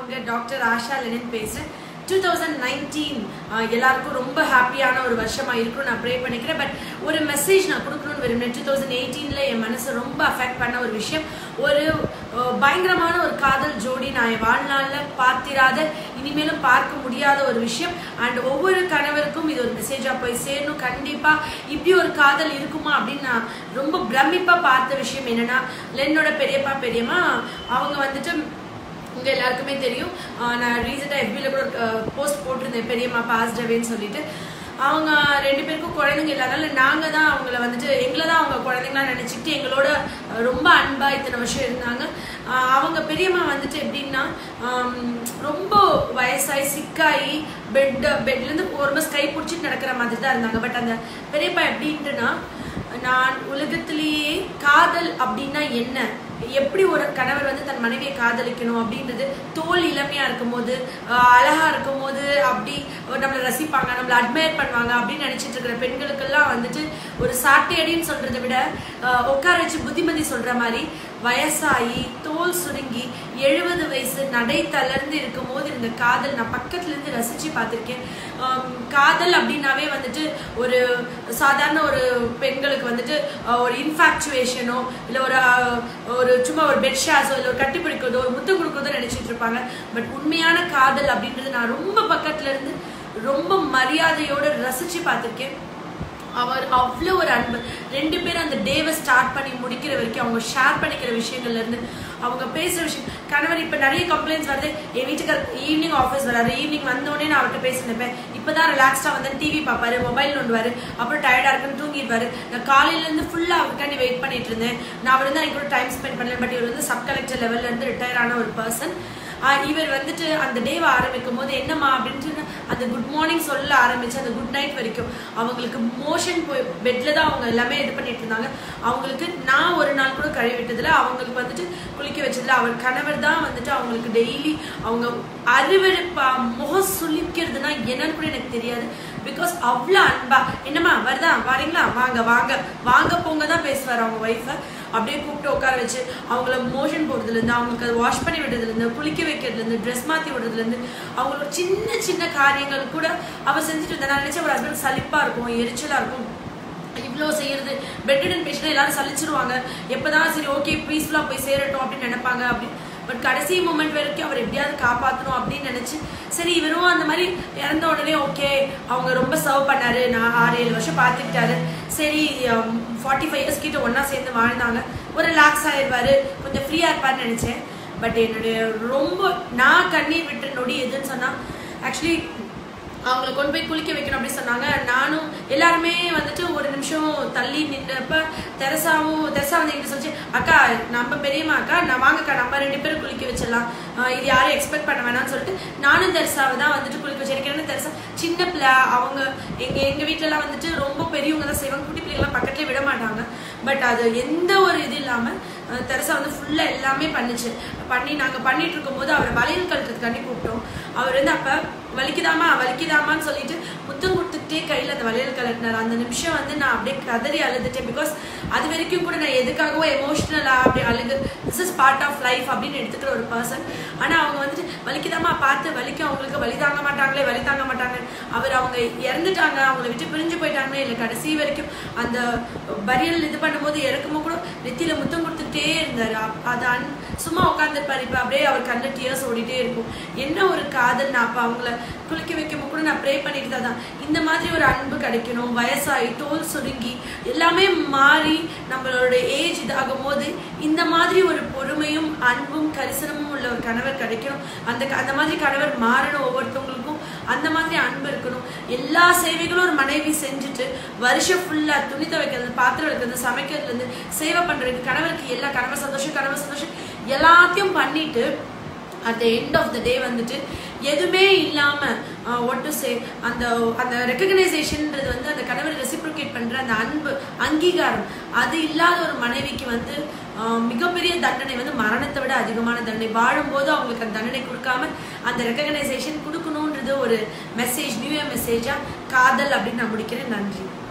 உங்க doctor Asha Lenin பேசுறேன் two thousand nineteen எல்லாருக்கும் ரொம்ப ஹாப்பியான ஒரு வருஷமா இருக்கும் நான் ப்ரே பண்ணிக்கிறேன் பட் ஒரு மெசேஜ் நான் கொடுக்கணும்னு விரும்பினேன் டூ தௌசண்ட் எயிட்டீன்ல என் மனசை ரொம்ப அஃபெக்ட் பண்ண ஒரு விஷயம் ஒரு அஹ், பயங்கரமான ஒரு காதல் ஜோடி நான் என் வாழ்நாள்ல பார்த்திராத இனிமேலும் பார்க்க முடியாத ஒரு விஷயம் அண்ட் ஒவ்வொரு கணவருக்கும் இது ஒரு மெசேஜா போய் சேரணும் கண்டிப்பா இப்படி ஒரு காதல் இருக்குமா அப்படின்னு நான் ரொம்ப பிரமிப்பா பார்த்த விஷயம் என்னன்னா லென்னோட பெரியப்பா பெரியம்மா அவங்க வந்துட்டு உங்க எல்லாருக்குமே தெரியும் ஆஹ் நான் ரீசெண்டாக எஃபியில் கூட போஸ்ட் போட்டிருந்தேன் பெரியம்மா பாஸ் டவேன்னு சொல்லிட்டு அவங்க ரெண்டு பேருக்கும் குழந்தைங்க இல்லாதனால நாங்கள் தான் அவங்கள வந்துட்டு எங்களை தான் அவங்க குழந்தைங்களா நினச்சிக்கிட்டு எங்களோட அஹ், ரொம்ப அன்பாக இத்தனை வருஷம் இருந்தாங்க ஆஹ், அவங்க பெரியம்மா வந்துட்டு எப்படின்னா ஆம், ரொம்ப வயசாகி சிக்காகி பெட் பெட்லேருந்து ஒரு மாதம் கை பிடிச்சிட்டு நடக்கிற மாதிரி தான் இருந்தாங்க பட் அந்த பெரியப்பா எப்படின்ட்டுனா நான் உலகத்திலேயே காதல் அப்படின்னா என்ன எப்படி ஒரு கணவர் வந்து தன் மனைவியை காதலிக்கணும் அப்படின்றது தோல் இளமையா இருக்கும்போது ஆஹ் அழகா இருக்கும்போது அப்படி நம்மளை ரசிப்பாங்க நம்மளை அட்மையர் பண்ணுவாங்க அப்படின்னு நினைச்சிட்டு இருக்கிற பெண்களுக்கெல்லாம் வந்துட்டு ஒரு சாட்டையடின்னு சொல்றதை விட ஆஹ் உட்கார வச்சு புத்திமதி சொல்ற மாதிரி வயசாகி தோல் சுருங்கி எழுபது வயசு நடை தளர்ந்து இருக்கும்போது இந்த காதல் நான் பக்கத்துல இருந்து ரசிச்சு பார்த்திருக்கேன் ஆம், காதல் அப்படின்னாவே வந்துட்டு ஒரு சாதாரண ஒரு பெண்களுக்கு வந்துட்டு அஹ், ஒரு இன்ஃபாக்சுவேஷனோ இல்லை ஒரு அஹ், ஒரு சும்மா ஒரு பெட் ஷாஸோ இல்லை ஒரு கட்டி பிடிக்கிறதோ ஒரு முத்தம் கொடுக்கிறதோ நினைச்சிட்டு இருப்பாங்க பட் உண்மையான காதல் அப்படின்றது நான் ரொம்ப பக்கத்துல இருந்து ரொம்ப மரியாதையோட ரசிச்சு பார்த்திருக்கேன் அவர் அவ்வளோ ஒரு அன்பு ரெண்டு பேரும் அந்த டேவை ஸ்டார்ட் பண்ணி முடிக்கிற வரைக்கும் அவங்க ஷேர் பண்ணிக்கிற விஷயங்கள்ல இருந்து அவங்க பேசுற விஷயம் கணவர் இப்போ நிறைய கம்ப்ளைண்ட்ஸ் வருது என் வீட்டுக்கு ஈவினிங் ஆஃபீஸ் வராரு ஈவினிங் வந்தோடனே நான் அவர்கிட்ட பேசினப்பேன் இப்போதான் ரிலாக்ஸ்டாக வந்து டிவி பார்ப்பாரு மொபைல் நோண்டுவாரு அப்புறம் டயர்டாக இருக்குன்னு தூங்கிடுவாரு நான் காலையிலேருந்து ஃபுல்லாக அவருக்காண்டி வெயிட் பண்ணிட்டு இருந்தேன் நான் அவர் வந்து எனக்கு கூட டைம் ஸ்பெண்ட் பண்ணல பட் இவர் வந்து சப் கலெக்டர் லெவல்ல இருந்து ரிட்டையர் ஆன ஒரு பர்சன் ஆஹ் இவர் வந்துட்டு அந்த டேவை ஆரம்பிக்கும் போது என்னம்மா அப்படின்ட்டு அந்த குட் மார்னிங் சொல்ல ஆரம்பிச்சு அந்த குட் நைட் வரைக்கும் அவங்களுக்கு மோஷன் போய் பெட்ல தான் அவங்க எல்லாமே இது பண்ணிட்டு இருந்தாங்க அவங்களுக்கு நான் ஒரு நாள் கூட கழுவி விட்டதுல அவங்களுக்கு வந்துட்டு குளிக்க வச்சதுல அவர் கணவர் தான் வந்துட்டு அவங்களுக்கு டெய்லி அவங்க அருவருப்பா முகம் சுளிக்கிறதுனா என்னன்னு கூட எனக்கு தெரியாது பிகாஸ் அவ்வளோ அன்பா என்னம்மா வருதா வரீங்களா வாங்க வாங்க வாங்க போங்க தான் பேசுவார் அவங்க ஒய்ஃபை அப்படியே கூப்பிட்டு உட்கார வச்சு அவங்கள மோஷன் போடுறதுலேருந்து அவங்களுக்கு அதை வாஷ் பண்ணி விடுறதுலேருந்து குளிக்க வைக்கிறதுலேருந்து ட்ரெஸ் மாற்றி விடுறதுலேருந்து அவங்களோட சின்ன சின்ன காரியங்கள் கூட அவ செஞ்சுட்டு இருந்தா நான் நினைச்ச ஒரு ஹஸ்பண்ட் சலிப்பாக இருக்கும் எரிச்சலாக இருக்கும் இவ்வளோ செய்யறது பெட்ரிடன் பேஷண்ட் எல்லாரும் சலிச்சிருவாங்க எப்பதான் சரி ஓகே பீஸ்ஃபுல்லாக போய் சேரட்டும் அப்படின்னு நினைப்பாங்க அப்படி பட் கடைசி மூமெண்ட் வரைக்கும் அவர் எப்படியாவது காப்பாற்றணும் அப்படின்னு நினைச்சு சரி இவரும் அந்த மாதிரி இறந்த உடனே ஓகே அவங்க ரொம்ப சர்வ் பண்ணாரு நான் ஆறு ஏழு வருஷம் பார்த்துக்கிட்டாரு சரி ஃபார்ட்டி ஃபைவ் இயர்ஸ் கிட்ட ஒன்றா சேர்ந்து வாழ்ந்தாங்க ஒரு ரிலாக்ஸ் ஆயிடுவாரு கொஞ்சம் ஃப்ரீயாக இருப்பாருன்னு நினச்சேன் பட் என்னுடைய ரொம்ப நான் கண்ணீர் விட்ட நொடி எதுன்னு சொன்னால் ஆக்சுவலி அவங்கள கொண்டு போய் குளிக்க வைக்கணும் அப்படின்னு சொன்னாங்க நானும் எல்லாருமே வந்துட்டு ஒரு நிமிஷம் தள்ளி நின்றப்ப தெரசாவும் தெரசா வந்து எங்கிட்ட சொல்லிச்சு அக்கா நம்ம பெரியம்மா அக்கா நான் வாங்கக்கா நம்ம ரெண்டு பேரும் குளிக்க வச்சிடலாம் ஆஹ் இது யாரும் எக்ஸ்பெக்ட் பண்ண வேணாம்னு சொல்லிட்டு நானும் தெரசாவை தான் வந்துட்டு குளிக்க வச்சேன் எனக்கு என்ன தெரசா சின்ன பிள்ளை அவங்க எங்க எங்க வீட்டுலலாம் வந்துட்டு ரொம்ப பெரியவங்க தான் செய்வாங்க குட்டி பிள்ளைங்களாம் பக்கத்துலேயே விட மாட்டாங்க பட் அது எந்த ஒரு இது இல்லாமல் தெரசா வந்து ஃபுல்லாக எல்லாமே பண்ணுச்சு பண்ணி நாங்கள் பண்ணிட்டு இருக்கும்போது அவரை வளையல் கழுத்துக்காண்டி கூப்பிட்டோம் அவர் வந்து அப்போ வலிக்குதாமா வலிக்குதாமான்னு சொல்லிட்டு முத்தம் கொடுத்துக்கிட்டே கையில் அந்த வளையல் கலட்டினார் அந்த நிமிஷம் வந்து நான் அப்படியே கதறி அழுதுட்டேன் பிகாஸ் அது வரைக்கும் கூட நான் எதுக்காகவோ எமோஷ்னலாக அப்படி அழுகு this is part of life அப்படின்னு எடுத்துக்கிற ஒரு பர்சன் ஆனால் அவங்க வந்துட்டு வலிக்குதாமா பார்த்து வலிக்கும் அவங்களுக்கு வலி தாங்க மாட்டாங்களே வலி தாங்க மாட்டாங்க அவர் அவங்க இறந்துட்டாங்க அவங்கள விட்டு பிரிஞ்சு போயிட்டாங்களே இல்லை கடைசி வரைக்கும் அந்த பரியல் இது பண்ணும்போது இறக்கும்போது கூட நெத்தியில முத்தம் கொடுத்துட்டே இருந்தாரு அப்- அது அன் சும்மா உட்காந்துருப்பாரு இப்போ அப்படியே அவர் கண்ணில் டியர்ஸ் ஓடிட்டே இருக்கும் என்ன ஒரு காதல் நான் அப்போ அவங்கள குளிக்க வைக்கும் கூட நான் ப்ரே பண்ணிட்டு தான் தான் இந்த மாதிரி ஒரு அன்பு கிடைக்கணும் வயசாகி தோல் சுருங்கி எல்லாமே மாறி நம்மளோட ஏஜ் இதாகும் போது இந்த மாதிரி ஒரு பொறுமையும் அன்பும் கரிசனமும் உள்ள ஒரு கணவர் கிடைக்கணும் அந்த க- அந்த மாதிரி கணவர் மாறணும் ஒவ்வொருத்தவங்களுக்கும் அந்த மாதிரி அன்பு இருக்கணும் எல்லா சேவைகளும் ஒரு மனைவி செஞ்சுட்டு வருஷம் ஃபுல்லா துணி துவைக்கிறது பாத்திரம் வைக்கிறது சமைக்கிறதுல இருந்து சேவை பண்றதுக்கு கணவருக்கு எல்லா கணவர் சந்தோஷம் கணவர் சந்தோஷம் எல்லாத்தையும் பண்ணிட்டு at the end of the day வந்துட்டு எதுவுமே இல்லாம ஒட் டு சே அந்த அந்த ரெக்கக்னைசேஷன்ன்றது வந்து அந்த கணவர் ரெசிப்ரிகேட் பண்ற அந்த அன்பு அங்கீகாரம் அது இல்லாத ஒரு மனைவிக்கு வந்து ஆஹ், மிகப்பெரிய தண்டனை வந்து மரணத்தை விட அதிகமான தண்டனை வாழும்போது அவங்களுக்கு அந்த தண்டனை கொடுக்காம அந்த ரெக்கக்னைசேஷன் கொடுக்கணுன்றது ஒரு மெசேஜ் நியூ இயர் மெசேஜா காதல் அப்படின்னு நான் முடிக்கிறேன் நன்றி